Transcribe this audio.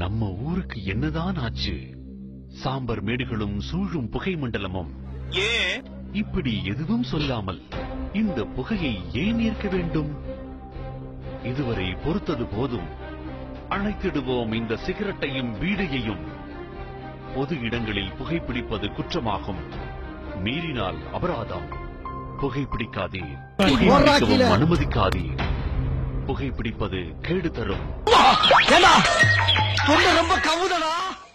நம்ம ஊருக்கு என்னதான் ஆச்சு சாம்பர் மேடுகளும் சூழும் புகை மண்டலமும் ஏன் இப்படி எதுவும் சொல்லாமல் இந்த புகையை ஏன் ஏற்க வேண்டும் இதுவரை பொறுத்தது போதும் அணைத்திடுவோம் இந்த சிகரெட்டையும் வீடையையும் பொது இடங்களில் புகைப்பிடிப்பது குற்றமாகும் மீறினால் அபராதம் புகைப்பிடிக்காதீர் புகைப்பிடிக்கவும் அனுமதிக்காதீர் புகைப்பிடிப்பது கேடு தரும் ஏண்டா தொண்டை ரொம்ப கவுதடா